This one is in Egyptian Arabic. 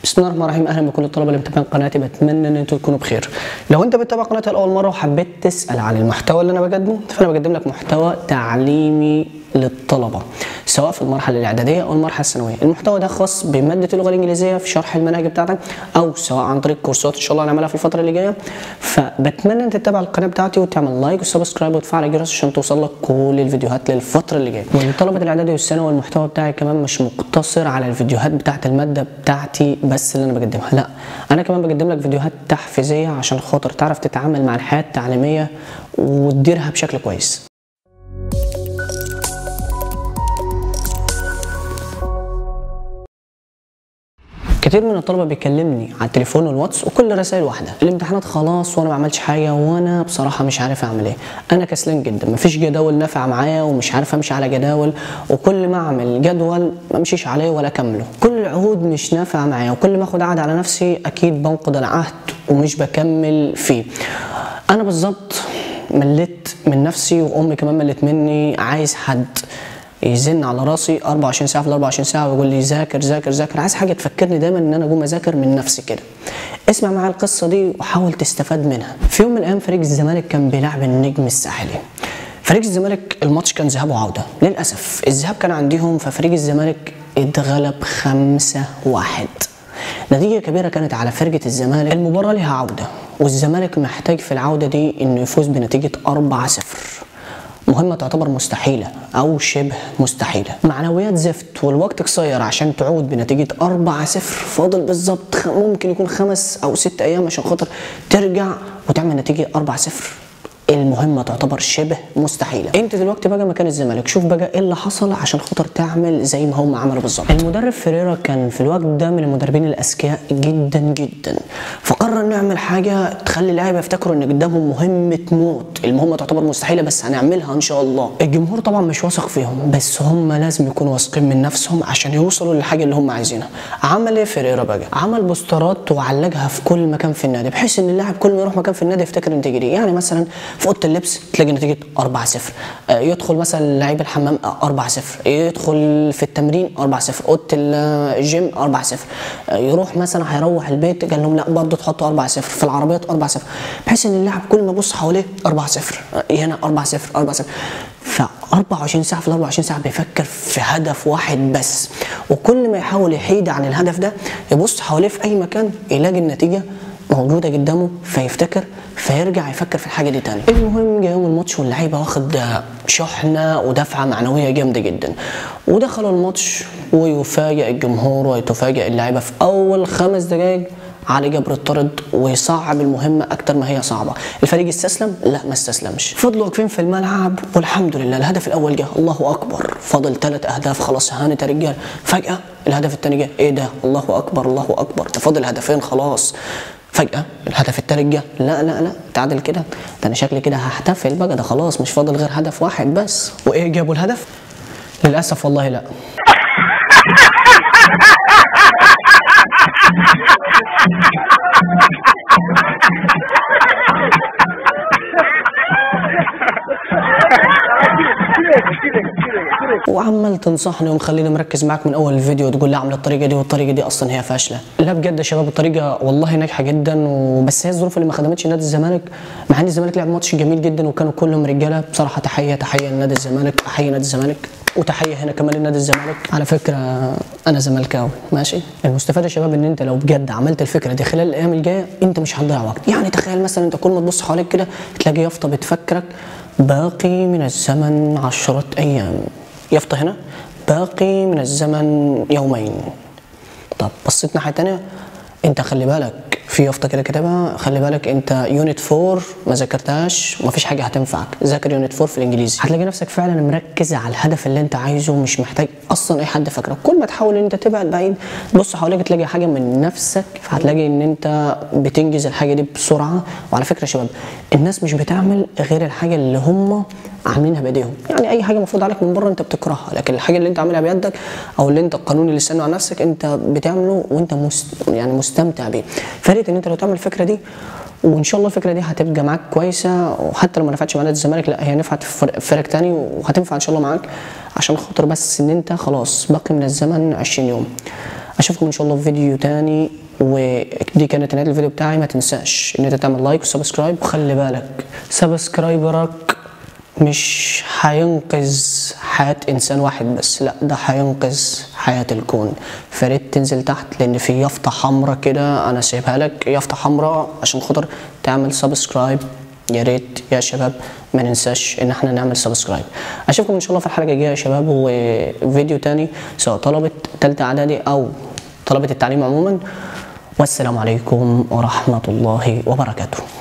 بسم الله الرحمن الرحيم اهلا بكل الطلبه اللي متابعين قناتي بتمنى ان انتوا تكونوا بخير لو انت بتتابع قناتي لاول مره وحبيت تسال عن المحتوى اللي انا بقدمه فانا بقدم لك محتوى تعليمي للطلبه سواء في المرحله الاعداديه او المرحله الثانويه المحتوى ده خاص بماده اللغه الانجليزيه في شرح المناهج بتاعتك او سواء عن طريق كورسات ان شاء الله هنعملها في الفتره اللي جايه فبتمنى ان تتابع القناه بتاعتي وتعمل لايك وسبسكرايب وتفعل الجرس عشان توصل لك كل الفيديوهات للفتره اللي جايه ولطلبه الاعدادي والثانوي المحتوى بتاعي كمان مش مقتصر على الفيديوهات بتاعت الماده بتاعتي بس اللي انا بقدمها لا انا كمان بقدم لك فيديوهات تحفيزيه عشان خاطر تعرف تتعامل مع الحياه التعليميه وتديرها بشكل كويس كتير من الطلبه بيكلمني على التليفون والواتس وكل رسائل واحده الامتحانات خلاص وانا ما عملتش حاجه وانا بصراحه مش عارف اعمل ايه انا كسلان جدا مفيش جداول نافعه معايا ومش عارف امشي على جداول وكل ما اعمل جدول ما امشيش عليه ولا اكمله كل العهود مش نافعه معايا وكل ما اخد عهد على نفسي اكيد بنقض العهد ومش بكمل فيه انا بالظبط مليت من نفسي وامي كمان ملت مني عايز حد يزن على راسي 24 ساعه في ال 24 ساعه ويقول لي ذاكر ذاكر ذاكر عايز حاجه تفكرني دايما ان انا اقوم اذاكر من نفسي كده اسمع معايا القصه دي وحاول تستفاد منها في يوم من الايام فريق الزمالك كان بيلعب النجم الساحلي فريق الزمالك الماتش كان ذهاب وعوده للاسف الذهاب كان عندهم ففريق الزمالك اتغلب خمسة واحد نتيجة كبيرة كانت على فرقة الزمالك المباراة لها عودة والزمالك محتاج في العودة دي انه يفوز بنتيجة 4-0 مهمة تعتبر مستحيلة أو شبه مستحيلة معنويات زفت والوقت قصير عشان تعود بنتيجة 4-0 فاضل بالظبط ممكن يكون خمس أو ست أيام عشان خاطر ترجع وتعمل نتيجة 4-0 المهمة تعتبر شبه مستحيلة انت دلوقتي بقى مكان الزمالك شوف بقى ايه اللي حصل عشان خاطر تعمل زي ما هم عملوا بالظبط المدرب فيريرا كان في الوقت ده من المدربين الاذكياء جدا جدا فقرر نعمل حاجة تخلي اللعيبة يفتكروا ان قدامهم مهمة موت المهمة تعتبر مستحيلة بس هنعملها ان شاء الله الجمهور طبعا مش واثق فيهم بس هم لازم يكونوا واثقين من نفسهم عشان يوصلوا للحاجة اللي هم عايزينها عمل ايه فيريرا بقى عمل بوسترات وعلقها في كل مكان في النادي بحيث ان اللاعب كل ما يروح مكان في النادي يفتكر النتيجة دي يعني مثلا في اوضه اللبس تلاقي نتيجه 4-0 آه يدخل مثلا لعيب الحمام 4-0 يدخل في التمرين 4-0 اوضه الجيم 4-0 آه يروح مثلا هيروح البيت قال لهم لا برضه تحطوا 4-0 في العربيات 4-0 بحيث ان اللاعب كل ما يبص حواليه 4-0 آه هنا 4-0 4-0 ف 24 ساعه في ال 24 ساعه بيفكر في هدف واحد بس وكل ما يحاول يحيد عن الهدف ده يبص حواليه في اي مكان يلاقي النتيجه موجوده قدامه فيفتكر فيرجع يفكر في الحاجه دي تاني المهم جه يوم الماتش واللعيبه واخد شحنه ودفعه معنويه جامده جدا ودخلوا الماتش ويفاجئ الجمهور ويتفاجئ اللعيبه في اول خمس دقائق علي جبر الطرد ويصعب المهمة أكتر ما هي صعبة الفريق استسلم؟ لا ما استسلمش فضلوا واقفين في الملعب والحمد لله الهدف الأول جه الله أكبر فاضل ثلاث أهداف خلاص هانت يا رجال فجأة الهدف الثاني جه إيه ده الله أكبر الله أكبر ده فاضل هدفين خلاص فجأة الهدف التالت جه لا لا لا تعادل كده ده انا شكلي كده هحتفل بقى ده خلاص مش فاضل غير هدف واحد بس وايه جابوا الهدف؟ للأسف والله لا وعمال تنصحني ومخليني مركز معاك من اول الفيديو وتقول لي اعمل الطريقه دي والطريقه دي اصلا هي فاشله لا بجد يا شباب الطريقه والله ناجحه جدا وبس هي الظروف اللي ما خدمتش نادي الزمالك مع ان الزمالك لعب ماتش جميل جدا وكانوا كلهم رجاله بصراحه تحيه تحيه لنادي الزمالك احيي نادي الزمالك وتحيه هنا كمان لنادي الزمالك على فكره انا زملكاوي ماشي المستفاد يا شباب ان انت لو بجد عملت الفكره دي خلال الايام الجايه انت مش هتضيع وقت يعني تخيل مثلا انت كل ما تبص حواليك كده تلاقي يافطه بتفكرك باقي من الزمن عشرة ايام يافطه هنا باقي من الزمن يومين طب بصيت ناحيه تانية انت خلي بالك في يافطه كده كاتبها خلي بالك انت يونت 4 ما ذاكرتهاش ومفيش حاجه هتنفعك ذاكر يونت 4 في الانجليزي هتلاقي نفسك فعلا مركز على الهدف اللي انت عايزه مش محتاج اصلا اي حد فاكرك كل ما تحاول ان انت تبعد بعيد بص حواليك تلاقي حاجه من نفسك فهتلاقي ان انت بتنجز الحاجه دي بسرعه وعلى فكره يا شباب الناس مش بتعمل غير الحاجه اللي هم عاملينها بايديهم يعني اي حاجه المفروض عليك من بره انت بتكرهها لكن الحاجه اللي انت عاملها بيدك او اللي انت القانون اللي استنوا على نفسك انت بتعمله وانت مست يعني مستمتع بيه فريت ان انت لو تعمل الفكره دي وان شاء الله الفكره دي هتبقى معاك كويسه وحتى لو ما نفعتش مع نادي الزمالك لا هي نفعت في فرق- فرق تاني وهتنفع ان شاء الله معاك عشان خاطر بس ان انت خلاص باقي من الزمن 20 يوم اشوفكم ان شاء الله في فيديو تاني ودي كانت نهايه الفيديو بتاعي ما تنساش ان انت تعمل لايك وسبسكرايب وخلي بالك سبسكرايبرك مش هينقذ حياة إنسان واحد بس لا ده هينقذ حياة الكون فريت تنزل تحت لأن في يافطة حمراء كده أنا سايبها لك يافطة حمراء عشان خاطر تعمل سبسكرايب يا ريت يا شباب ما ننساش ان احنا نعمل سبسكرايب اشوفكم ان شاء الله في الحلقه الجايه يا شباب وفيديو تاني سواء طلبه تالتة اعدادي او طلبه التعليم عموما والسلام عليكم ورحمه الله وبركاته